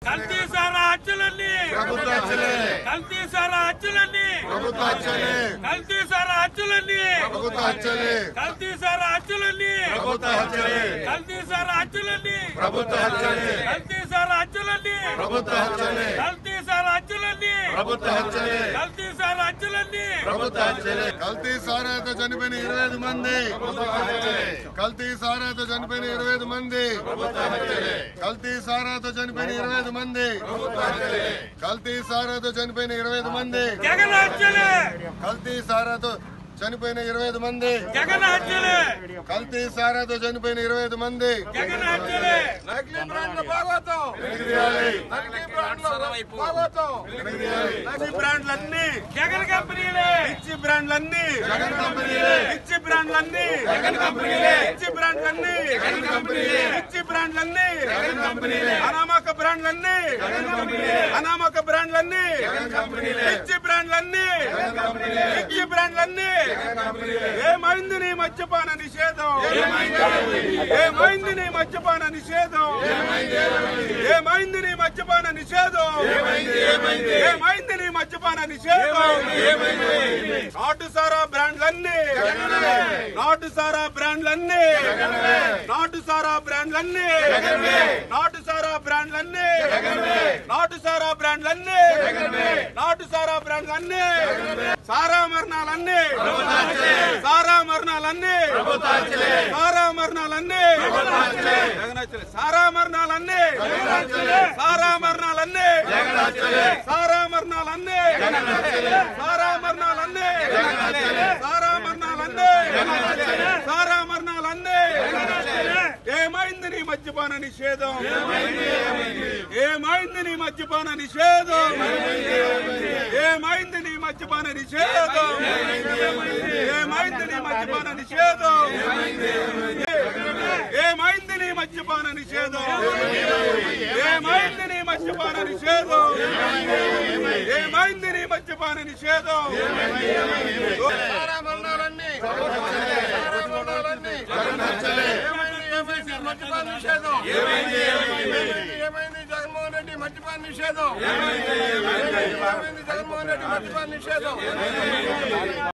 కల్తీ సారా అచ్చులన్నీ ప్రభుత్వ హత్యలే కల్తీ సారా అచ్చులన్నీ ప్రభుత్వ హత్యలే కల్తీ సారా అచ్చులన్నీ ప్రభుత్వ హత్యలే కల్తీ సారా అచ్చులన్నీ ప్రభుత్వ హత్యలే కల్తీ సారా అచ్చులన్నీ ప్రభుత్వ హత్యలే కల్తీ సారా అచ్చులన్నీ ప్రభుత్వ హత్యలే కల్తీ సారా అచ్చులన్నీ ప్రభుత్వ హత్యలే కల్తీ సారా అచ్చులన్నీ ప్రభుత్వ హత్యలే కల్తీ సారాతో చనిపోయిన ఇరవై ఐదు మంది కల్తీ సారాతో చనిపోయిన ఇరవై ఐదు మంది కల్తీ సారాతో చనిపోయిన ఇరవై ఐదు మంది కల్తీ సారాతో చనిపోయిన ఇరవై ఐదు మంది జగన్ హత్యలే కల్తీ సారాతో చనిపోయిన ఇరవై ఐదు మంది జగన్ హత్యలే కల్తీ సారాతో చనిపోయిన ఇరవై ఐదు మంది జగన్ హత్యలే నకిలీ బ్రాండ్ల భాగవతం వెనక్కి నకిలీ బ్రాండ్ల భాగవతం నకిలీ బ్రాండ్లన్నీ జగన్ కంపెనీలే పిచ్చి బ్రాండ్లన్నీ జగన్ కంపెనీలే పిచ్చి బ్రాండ్లన్నీ జగన్ కంపెనీలే పిచ్చి బ్రాండ్లన్నీ జగన్ కంపెనీలే పిచ్చి బ్రాండ్లన్నీ జగన్ కంపెనీలే అనామక బ్రాండ్లన్నీ జగన్ కంపెనీలే అనామక బ్రాండ్లన్నీ జగన్ కంపెనీలే పిచ్చి బ్రాండ్లన్నీ జగన్ కంపెనీలే పిచ్చి బ్రాండ్లన్నీ జగన్ కంపెనీలే ఏమైంది నీ మద్యపాన నిషేధం ఏమైంది? ఏమైంది నీ మద్యపాన నిషేధం ఏమైంది నీ మద్యపాన నిషేధం ఏమైంది? ఏమైంది? ఏమైంది నీ మద్యపాన నిషేధం ఏమైంది? నాటు సారా బ్రాండ్లన్నీ జగన్వే. నాటు సారా బ్రాండ్లన్నీ జగన్వే. నాటు సారా బ్రాండ్లన్నీ జగన్వే. నాటు సారా బ్రాండ్లన్నీ జగన్వే. నాటు సారా బ్రాండ్లన్నీ జగన్వే. నాటు సారా బ్రాండ్లన్నీ సారా మరణాలన్నీ ప్రభుత్వాలే. సారా మరణాలన్నీ ప్రభుత్వాలే. సారా మరణాలన్నీ ప్రభుత్వాలే. జగనాచలే. సారా మరణాలన్నీ జగనాచలే. సారా మరణాలన్నీ జగనాచలే. సారా మరణాలన్నీ జగనాచలే. సారా మరణాలన్నీ జగనాచలే. సారా మరణాలన్నీ జగనాచలే. సారా మరణాలన్నీ జగనాచలే. ఏమైంది నీ మద్యపాన నిషేధం ఏమైంది నీ మద్యపాన నిషేధం ఏమైంది నీ మద్యపాన నిషేధం ఏమైంది నీ మద్యపాన నిషేధం ఏమైంది నీ మద్యపాన నిషేధం ఏమైంది నీ మద్యపాన నిషేధం ఏమైంది నీ మద్యపాన నిషేధం సారా మరణాలన్నీ సారా మరణాలన్నీ ఏమైంది ఏమైంది మద్యపాన నిషేధం ఏమైంది ఏమైంది జగన్మోహన్ రెడ్డి మద్యపాన నిషేధం ఏమైంది జగన్మోహన్ రెడ్డి మద్యపాన నిషేధం